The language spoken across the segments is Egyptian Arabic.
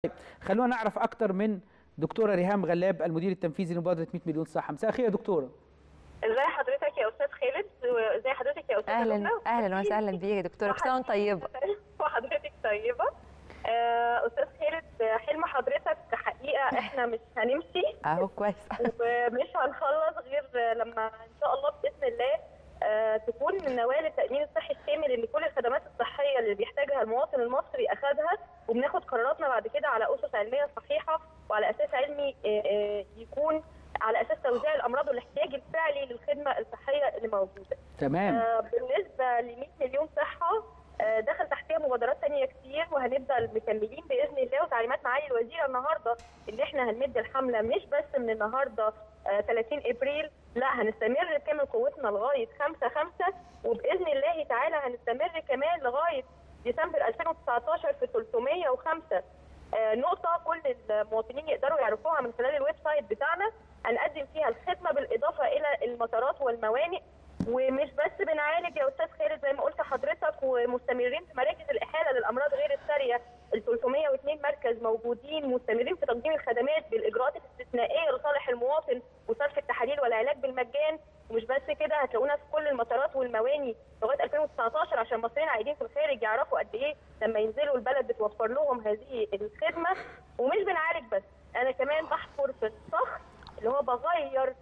خلونا نعرف اكتر من دكتوره ريهام غلاب المدير التنفيذي لمبادره 100 مليون صحه مساء الخير يا دكتوره ازي حضرتك يا استاذ خالد وازي حضرتك يا استاذ اهلا لبنى؟ اهلا وسهلا بيك يا دكتوره كل سنه وانت طيبه وحضرتك طيبه آه، استاذ خالد حلم حضرتك حقيقه احنا مش هنمشي اهو كويس ومش هنخلص غير لما ان شاء الله باذن الله آه، تكون النواه للتامين الصحي الشامل ان كل الخدمات الصحيه اللي بيحتاجها المواطن المصري اخذها وبناخد قراراتنا بعد كده على اسس علميه صحيحه وعلى اساس علمي آه، آه، يكون على اساس توزيع الامراض والاحتياج الفعلي للخدمه الصحيه اللي موجوده. تمام آه، بالنسبه ل 100 مليون صحه آه، دخل تحتها مبادرات ثانيه كتير وهنبدا مكملين باذن الله وتعليمات معالي الوزيره النهارده ان احنا هنمد الحمله مش بس من النهارده آه، 30 ابريل لا هنستمر بكامل قوتنا لغايه 5 5 وباذن الله تعالى هنستمر كمان لغايه ديسمبر 2019 في 305 آه، نقطه كل المواطنين يقدروا يعرفوها من خلال الويب سايت بتاعنا هنقدم فيها الخدمه بالاضافه الى المطارات والموانئ ومش بس بنعالج يا استاذ خالد زي ما قلت حضرتك ومستمرين في مراكز الاحاله للامراض غير الساريه ال 302 مركز موجودين مستمرين في تقديم الخدمات بالاجراءات الاستثنائيه لصالح المواطن وصرف التحاليل والعلاج بالمجان ومش بس كده هتلاقونا في كل المطارات والمواني لغايه 2019 عشان المصريين عايدين في الخارج يعرفوا قد ايه لما ينزلوا البلد بتوفر لهم هذه الخدمه ومش بنعالج بس انا كمان بحفر في الصخر اللي هو بغير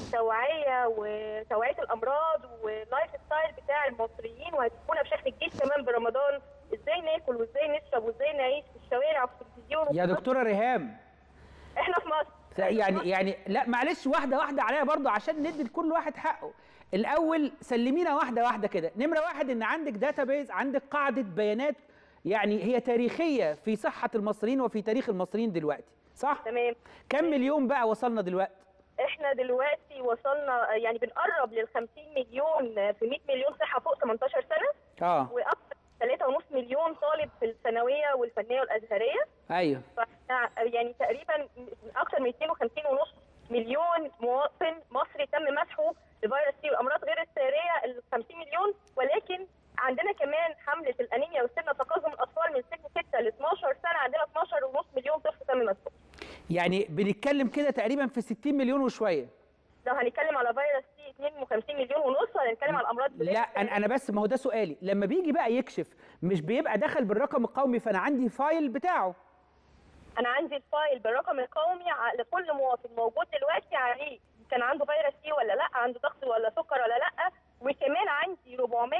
التوعيه وتوعيه الامراض واللايف ستايل بتاع المصريين وهتكون بشكل جديد كمان برمضان ازاي ناكل وازاي نشرب وازاي نعيش في الشوارع وفي التلفزيون يا دكتوره ريهام احنا في مصر يعني يعني لا معلش واحده واحده عليا برضو عشان ندي لكل واحد حقه الاول سلمينا واحده واحده كده نمره واحد ان عندك داتابيز عندك قاعده بيانات يعني هي تاريخيه في صحه المصريين وفي تاريخ المصريين دلوقتي صح تمام كم مليون بقى وصلنا دلوقتي احنا دلوقتي وصلنا يعني بنقرب لل 50 مليون في 100 مليون صحه فوق 18 سنه اه واكثر من 3.5 مليون طالب في الثانويه والفنيه والازهريه ايوه فاحنا يعني تقريبا اكثر من 52 ونص مليون مواطن مصري تم مسحه بفيروس سي والامراض غير الساريه ال 50 مليون ولكن عندنا كمان حمله الانيميا والسمنه تقزم الاطفال من سن 6 ل 12 سنه عندنا 12 ونص مليون طفل تم مسحه يعني بنتكلم كده تقريبا في 60 مليون وشويه لو هنتكلم على فيروس سي 52 مليون ونص وهنتكلم على الامراض لا انا انا بس ما هو ده سؤالي لما بيجي بقى يكشف مش بيبقى دخل بالرقم القومي فانا عندي فايل بتاعه انا عندي الفايل بالرقم القومي ع- لكل مواطن موجود دلوقتي عليه كان عنده فيروس سي ولا لا عنده ضغط ولا سكر ولا لا وكمان عندي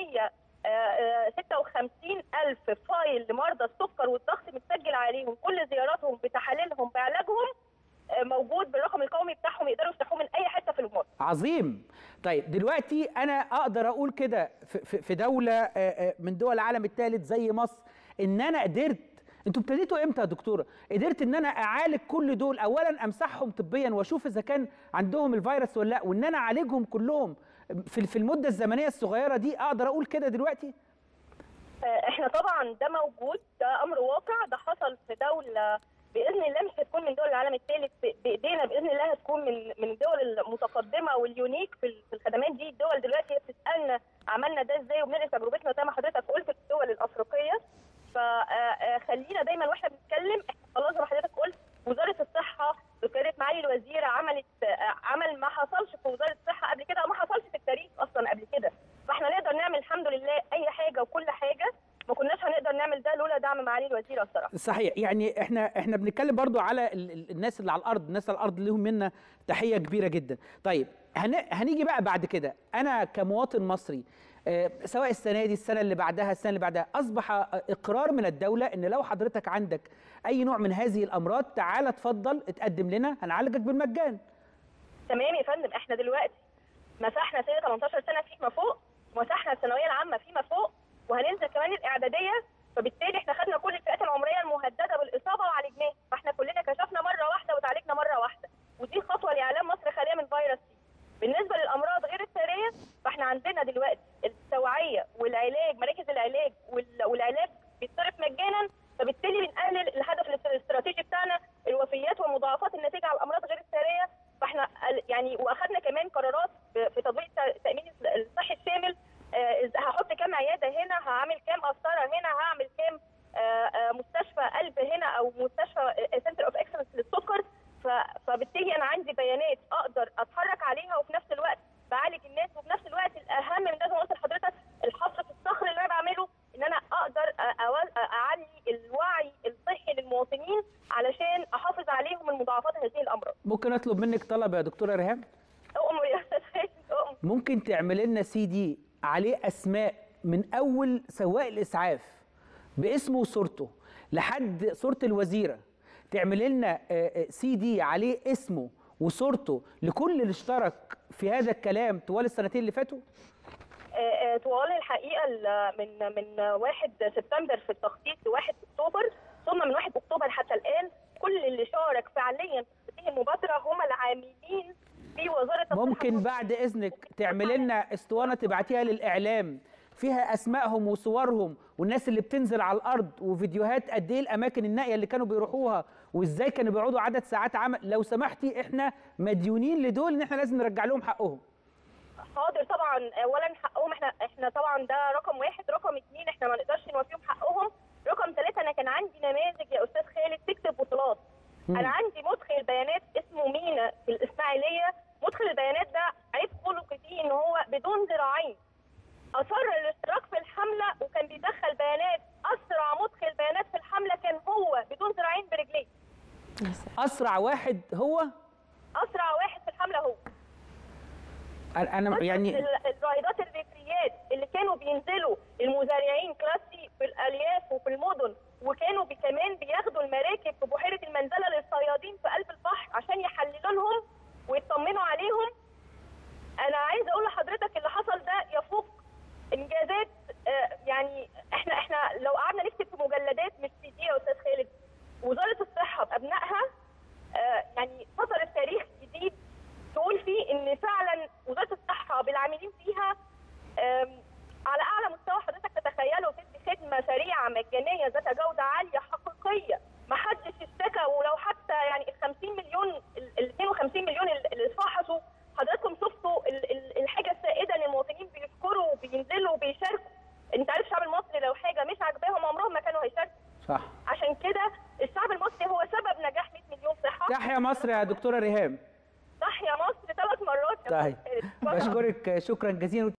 456 الف فايل لمرضى السكر والضغط متسجل عليهم كل زياراتهم بتحاليلهم بعلاجهم آه، موجود بالرقم القومي بتاعهم يقدروا يفتحوه من اي حته في المصر عظيم طيب دلوقتي انا اقدر اقول كده في- في في دوله آه، آه، من دول العالم الثالث زي مصر ان انا قدرت انتوا ابتديتوا امتى يا دكتوره قدرت ان انا اعالج كل دول اولا امسحهم طبيا واشوف اذا كان عندهم الفيروس ولا لا وان انا اعالجهم كلهم في في المده الزمنيه الصغيره دي اقدر اقول كده دلوقتي آه، احنا طبعا ده موجود ده امر واقع ده حصل في دوله باذن الله مش هتكون من دول العالم الثالث ب- بايدينا باذن الله هتكون من من الدول المتقدمه واليونيك في ال- في الخدمات دي الدول دلوقتي هي بتسالنا عملنا ده ازاي وبننقل تجربتنا زي ما حضرتك قلت في الدول الافريقيه فخلينا دايما واحنا بنتكلم احنا خلاص زي ما حضرتك قلت وزاره الصحه بقياده معالي الوزير عملت آه، عمل ما حصلش في وزاره الصحه قبل كده وما حصلش في التاريخ اصلا قبل كده فاحنا نقدر نعمل الحمد لله اي حاجه وكل حاجه ما كناش هنقدر نعمل ده لولا دعم معالي الوزيره الصراحه صحيح يعني احنا احنا بنتكلم برضو على ال- ال- الناس اللي على الارض الناس على الارض لهم منا تحيه كبيره جدا طيب هن هنيجي بقى بعد كده انا كمواطن مصري آه، سواء السنه دي السنه اللي بعدها السنه اللي بعدها اصبح آه، اقرار من الدوله ان لو حضرتك عندك اي نوع من هذه الامراض تعال اتفضل اتقدم لنا هنعالجك بالمجان تمام يا فندم احنا دلوقتي مسحنا سنه 18 سنه فيما فوق ومسحنا الثانويه العامه فيما فوق وهننزل كمان الاعداديه فبالتالي احنا خدنا كل الفئات العمريه المهدده بالاصابه وعالجناها فاحنا كلنا كشفنا مره واحده وتعالجنا مره واحده ودي خطوه لاعلام مصر خاليه من فيروس سي بالنسبه للامراض غير الساريه فاحنا عندنا دلوقتي التوعيه والعلاج مراكز العلاج وال- والعلاج بيتصرف مجانا فبالتالي بنقلل الهدف الاست- الاستراتيجي بتاعنا الوفيات والمضاعفات الناتجه على الامراض غير الساريه فاحنا ال- يعني واخدنا كمان قرارات ب- في تطبيق الت- التامين الصحي الشامل آه، هحط كام عياده هنا هعمل كام قسطره هنا هعمل كام آه، آه، مستشفى قلب هنا او مست- المواطنين علشان احافظ عليهم من مضاعفات هذه الامراض ممكن اطلب منك طلب يا دكتوره ريهام اؤمر يا استاذ خالد اؤمر ممكن تعمل لنا سي دي عليه اسماء من اول سواق الاسعاف باسمه وصورته لحد صوره الوزيره تعمل لنا سي دي عليه اسمه وصورته لكل اللي اشترك في هذا الكلام طوال السنتين اللي فاتوا آه، آه، طوال الحقيقه ال- من من 1 سبتمبر في التخطيط ل 1 اكتوبر ثم من 1 اكتوبر حتى الان كل اللي شارك فعليا في هذه المبادره هم العاملين في وزاره الصحة ممكن بعد اذنك تعمل لنا اسطوانه تبعتيها للاعلام فيها اسمائهم وصورهم والناس اللي بتنزل على الارض وفيديوهات قد ايه الاماكن النائيه اللي كانوا بيروحوها وازاي كانوا بيقعدوا عدد ساعات عمل لو سمحتي احنا مديونين لدول ان احنا لازم نرجع لهم حقهم حاضر طبعا اولا حقهم احنا احنا طبعا ده رقم واحد رقم اثنين احنا ما نقدرش نوفيهم حقهم رقم ثلاثه انا كان عندي نماذج يا استاذ خالد تكتب بطولات مم. انا عندي مدخل البيانات اسمه مينا في الاسماعيليه مدخل البيانات ده عيب خلقي فيه ان هو بدون ذراعين اصر الاشتراك في الحمله وكان بيدخل بيانات اسرع مدخل بيانات في الحمله كان هو بدون ذراعين برجليه اسرع واحد هو اسرع واحد في الحمله هو انا أنا يعني ال- الرائدات الريفيات اللي كانوا بينزلوا المزارعين كلاسي في الالياف وفي المدن وكانوا بي- كمان بياخدوا المراكب في بحيره المنزله للصيادين في قلب البحر عشان يحللوا لهم ويطمنوا عليهم انا عايزه اقول لحضرتك اللي حصل ده يفوق انجازات آه، يعني احنا احنا لو قعدنا نكتب في مجلدات مش في دي يا استاذ خالد وزاره الصحه بابنائها آه، يعني سطرت تاريخ جديد تقول فيه ان فعلا وزاره الصحه بالعاملين فيها آم، على اعلى مستوى حضرتك تتخيله تدي خدمه سريعه مجانيه ذات جوده عاليه حقيقيه ما حدش اشتكى ولو حتى يعني ال 50 مليون ال 52 مليون اللي اللي اتفحصوا حضراتكم شفتوا ال- ال- الحاجه السائده ان المواطنين بيشكروا وبينزلوا وبيشاركوا انت عارف الشعب المصري لو حاجه مش عاجباهم عمرهم ما كانوا هيشاركوا صح عشان كده الشعب المصري هو سبب نجاح 100 مليون صحه تحيا مصر يا دكتوره ريهام تحيا مصر ثلاث مرات يا طيب أستاذ خالد. بشكرك شكرا جزيلا